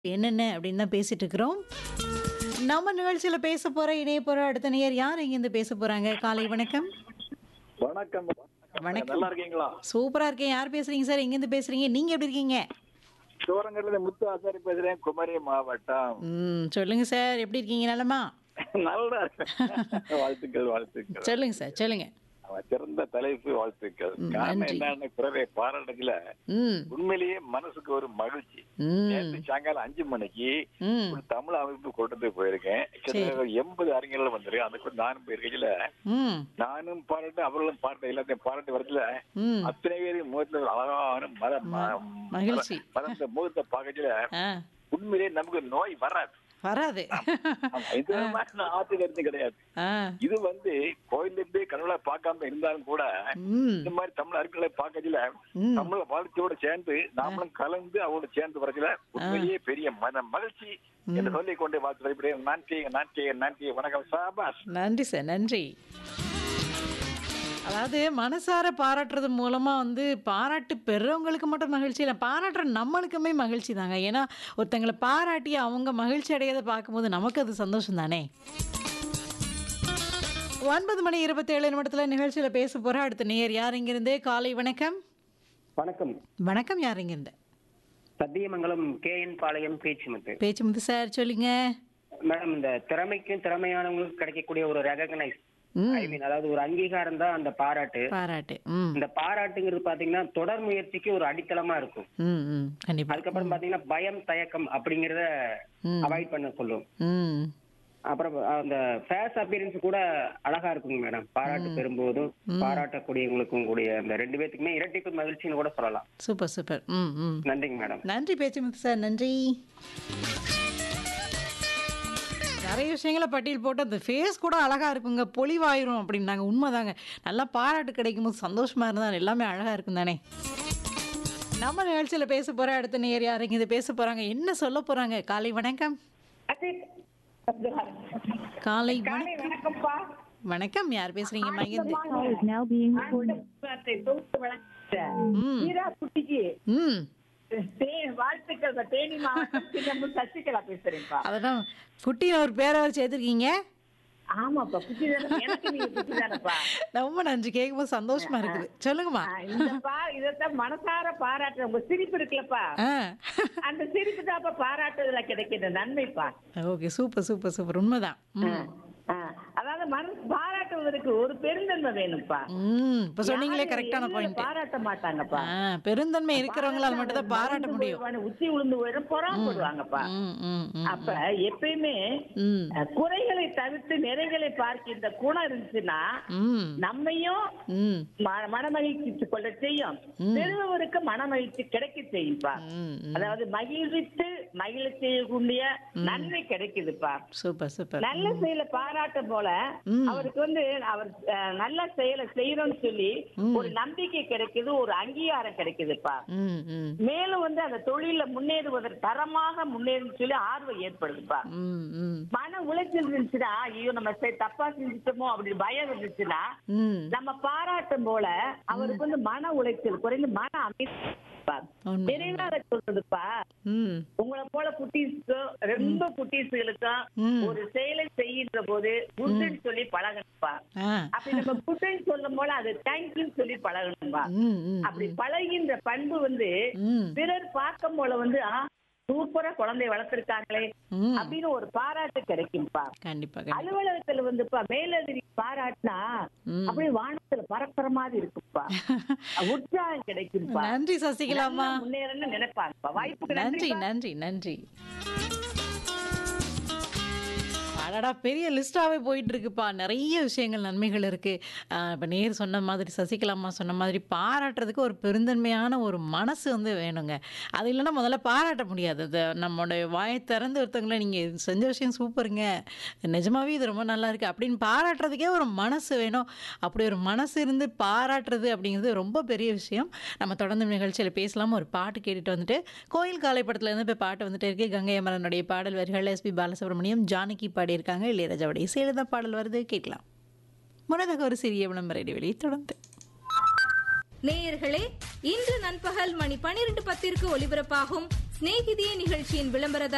என்னென்ன அப்படின்னு தான் பேசிட்டு இருக்கிறோம் நம்ம நிகழ்ச்சியில பேச போற இணைய போற அடுத்த நேயர் யார் இங்கிருந்து பேச போறாங்க காலை வணக்கம் வணக்கம் வணக்கம். நல்லா இருக்கீங்களா சூப்பரா இருக்கேன் யார் பேசுறீங்க சார் எங்கிருந்து பேசுறீங்க நீங்க எப்படி இருக்கீங்க சிவரங்கத்துல முத்து ஆசாரி பேசுறேன் குமரி மாவட்டம் ம் சொல்லுங்க சார் எப்படி இருக்கீங்க நலமா நல்லா இருக்கேன் வாழ்த்துக்கள் வாழ்த்துக்கள் சொல்லுங்க சார் சொல்லுங்க அவன் சிறந்த தலைப்பு வாழ்த்துக்கள் ம், காரணம் நன்றி. என்னன்னு பிறவை பாராட்டத்துல ம் உண்மையிலேயே மனசுக்கு ஒரு மகிழ்ச்சி ம் நேற்று சாயங்காலம் அஞ்சு மணிக்கு ம் ஒரு தமிழ் அமைப்பு கொண்டு போயிருக்கேன் கிட்டத்தட்ட ஒரு எண்பது அறிஞர்கள் வந்திருக்கு அந்த கூட நானும் போயிருக்கையில ம் நானும் பாராட்டு அவர்களும் பாராட்டு எல்லாத்தையும் பாராட்டு வரதுல ம் அத்தனை பேரும் முகத்துல ஒரு அழகான மத ம- மகிழ்ச்சி. மலர்ந்த முகத்தை பார்க்கல ஆ உண்மையிலேயே நமக்கு நோய் வராது வராது ஆமா, இது மாதிரி ஆத்து கருத்து கிடையாது ஆ இது வந்து கோயில்ல போய் கடவுளை பார்க்காம இருந்தாலும் கூட ம் இந்த மாதிரி தமிழ் அறிஞர்களை பார்க்கல ம் தமிழ் வாழ்க்கையோட சேர்ந்து நாமளும் கலந்து அவரோட சேர்ந்து வரதுல உண்மையிலேயே பெரிய மன மகிழ்ச்சி என்று சொல்லிக் கொண்டே வாழ்த்து வருகிறேன் நன்றி நன்றி நன்றி வணக்கம் சாபாஸ் நன்றி சார் நன்றி அதாவது மனசார பாராட்டுறது மூலமா வந்து பாராட்டு பெறவங்களுக்கு மட்டும் மகிழ்ச்சி இல்லை பாராட்டுற நம்மளுக்குமே மகிழ்ச்சி தாங்க ஏன்னா ஒருத்தங்களை பாராட்டி அவங்க மகிழ்ச்சி அடையதை பார்க்கும்போது நமக்கு அது சந்தோஷம் தானே ஒன்பது மணி இருபத்தேழு நிமிடத்தில் நிகழ்ச்சியில் பேச போகிற அடுத்த நேர் யார் இங்கிருந்து காலை வணக்கம் வணக்கம் வணக்கம் யார் இங்கிருந்து Sathyamangalam K N Palayam Pechumuthu Pechu Muthu sir சொல்லுங்க மேடம் இந்த திறமைக்கும் திறமையானவங்களுக்கு கிடைக்கக்கூடிய ஒரு ரெகக்னைஸ் ம் ஐ மீன் அதாவது ஒரு அங்கீகாரம் தான் அந்த பாராட்டு பாராட்டு ம் இந்த பாராட்டுங்கிறது பாத்தீங்கன்னா தொடர் முயற்சிக்கு ஒரு அடித்தளமா இருக்கும் ம் ம் கண்டிப்பாக அதுக்கப்புறம் பாத்தீங்கன்னா பயம் தயக்கம் அப்படிங்கறத ம். அவாய்ட் பண்ண சொல்லும் ம் அப்புறம் அந்த ஃபேஸ் அப்பியரன்ஸ் கூட அழகா இருக்குங்க மேடம் பாராட்டு பெறும்போதும் பாராட்டக்கூடியவங்களுக்கும் கூடிய அந்த ரெண்டு பேத்துக்குமே இரட்டிப்பு மகிழ்ச்சின்னு கூட சொல்லலாம் சூப்பர் சூப்பர் ம் ம் நன்றிங்க மேடம் நன்றி பேச்சுமுத்து சார் நன்றி நிறைய விஷயங்களை பட்டியல் போட்டு அந்த ஃபேஸ் கூட அழகா இருக்குங்க பொலிவாயிரும் அப்படின்னாங்க உண்மைதாங்க நல்லா பாராட்டு கிடைக்கும் போது சந்தோஷமா இருந்தா எல்லாமே அழகா இருக்கும் தானே நம்ம நிகழ்ச்சியில பேச போற அடுத்த நேர் யாருங்க இது பேச போறாங்க என்ன சொல்ல போறாங்க காலை வணக்கம் காலை காலை வணக்கம் வணக்கம்ப்பா வணக்கம் யார் பேசுறீங்க மகிழ்ந்து ஆண்டவத்தை தொகுத்து வழங்கிட்ட ம் மீரா குட்டிக்கு ம் தே- வாழ்த்துக்கள் இந்த தேனி மாவட்டம் சின்னம்பு சசிகலா பேசுறேன்ப்பா அதெல்லாம் குட்டின்னு ஒரு பேரை வச்சு சேர்த்துருக்கீங்க ஆமாப்பா குட்டி தானே எனக்கு நீங்க குட்டி தானப்பா ரொம்ப நன்றி கேட்கும்போது சந்தோஷமா இருக்குது சொல்லுங்கம்மா ஆ, இந்தப்பா இதத்தான் மனசார பாராட்டுற உங்க சிரிப்பு இருக்குல்லப்பா ஆ அந்த சிரிப்பு தான்ப்பா பாராட்டுறதுல கிடைக்கிற நன்மைப்பா ஓகே சூப்பர் சூப்பர் சூப்பர் உண்மைதான் ம் ஆ, அதாவது மனசு பாராட்டுவதற்கு ஒரு பெருந்தன்மை வேணும்ப்பா ம் இப்போ சொன்னீங்களே யாரும் கரெக்டான எளிதில பாயிண்ட் பாராட்ட மாட்டாங்கப்பா ஆ பெருந்தன்மை இருக்கிறவங்களால மட்டும் தான் பாராட்ட மறந்து முடியும் போயிடுவான்னு, உச்சி உளுந்து போயிடும் பொறாமப்படுவாங்கப்பா ம் ம் ம் அப்ப எப்பயுமே ம் அஹ், குறைகளை தவிர்த்து நிறைகளை பார்க்கின்ற குணம் இருந்துச்சுன்னா ம் நம்மையும் ம் ம- மனமகிழ்ச்சி கொள்ள செய்யும் பெறுபவருக்கு மனமகிழ்ச்சி கிடைக்க செய்யும்பா ம் ம் அதாவது மகிழ்வித்து மகிழ செய்யக்கூடிய நன்மை கிடைக்குதுப்பா சூப்பர் சூப்பர் நல்ல செயலை பாராட்டும் போல ம். அவருக்கு வந்து அவர் அஹ், நல்ல செயலை செய்யறோம்னு சொல்லி ஒரு நம்பிக்கை கிடைக்குது ஒரு அங்கீகாரம் கிடைக்குதுப்பா ம் ம் மேலும் வந்து அந்த தொழில முன்னேறுவதற்கு தரமாக முன்னேறுன்னு சொல்லி ஆர்வம் ஏற்படுதுப்பா ம் ம் மன உளைச்சல் இருந்துச்சுன்னா ஐயோ நம்ம செ- தப்பா செஞ்சுட்டோமோ அப்படி பயம் இருந்துச்சுன்னா ம் நம்ம பாராட்டும் போல அவருக்கு வந்து மன உளைச்சல் குறைந்து மன அமைதி இருப்பா. உண்மை, நிறைவாக சொல்றதுப்பா ம் உங்களை போல குட்டீஸ்க்கும் ரொம்ப குட்டீஸ்களுக்கும் ம். ஒரு செயலை செய்கின்ற போது குட்டுன்னு சொல்லி பழகணும்பா ஆ அப்படி நம்ம குட்டுன்னு சொல்லும் போல அது தேங்க்யூன்னு சொல்லி பழகணும்பா ம் ம் அப்படி பழகின்ற பண்பு வந்து ம் பிறர் பார்க்கும் போல வந்து ஆ சூப்பரா குழந்தை வளர்த்திருக்காங்களே ம் அப்படின்னு ஒரு பாராட்டு கிடைக்கும்பா கண்டிப்பா கண்டிப்பா அலுவலகத்துல வந்துப்பா மேலதிரி பாராட்டினா ம். அப்படியே வானத்துல பறக்கிற மாதிரி இருக்குப்பா உற்சாகம் கிடைக்கும்பா நன்றி சசிகலாமா நல்லா முன்னேறணும்னு நினைப்பாங்கப்பா வாய்ப்புக்கு நன்றி நன்றி நன்றி நன்றி அடடா பெரிய லிஸ்டாகவே போயிட்டு இருக்குப்பா நிறைய விஷயங்கள் நன்மைகள் இருக்கு இப்போ நேர் சொன்ன மாதிரி சசிகலாமா சொன்ன மாதிரி பாராட்டுறதுக்கு ஒரு பெருந்தன்மையான ஒரு மனசு வந்து வேணுங்க அது இல்லைன்னா முதல்ல பாராட்ட முடியாது அது நம்மளுடைய வாயை திறந்து ஒருத்தவங்கள நீங்கள் செஞ்ச விஷயம் சூப்பருங்க நிஜமாவே இது ரொம்ப நல்லா இருக்கு அப்படின்னு பாராட்டுறதுக்கே ஒரு மனசு வேணும் அப்படி ஒரு மனசு இருந்து பாராட்டுறது அப்படிங்கிறது ரொம்ப பெரிய விஷயம் நம்ம தொடர்ந்து நிகழ்ச்சியில் பேசலாம் ஒரு பாட்டு கேட்டுட்டு வந்துட்டு கோயில் காலை படத்துல இருந்து போய் பாட்டு வந்துட்டு இருக்கு கங்கை அமரனுடைய பாடல் வரிகள் எஸ்பி பாலசுப்ரமணியம் ஜானகி பாடியிருக்காங்க இளையராஜாவுடைய இசையில தான் பாடல் வருது கேட்கலாம் முன்னதாக ஒரு சிறிய விளம்பர இடைவெளியை தொடர்ந்து நேயர்களே இன்று நண்பகல் மணி பனிரெண்டு பத்திற்கு ஒலிபரப்பாகும் சிநேகிதியே நிகழ்ச்சியின் விளம்பரதாரர்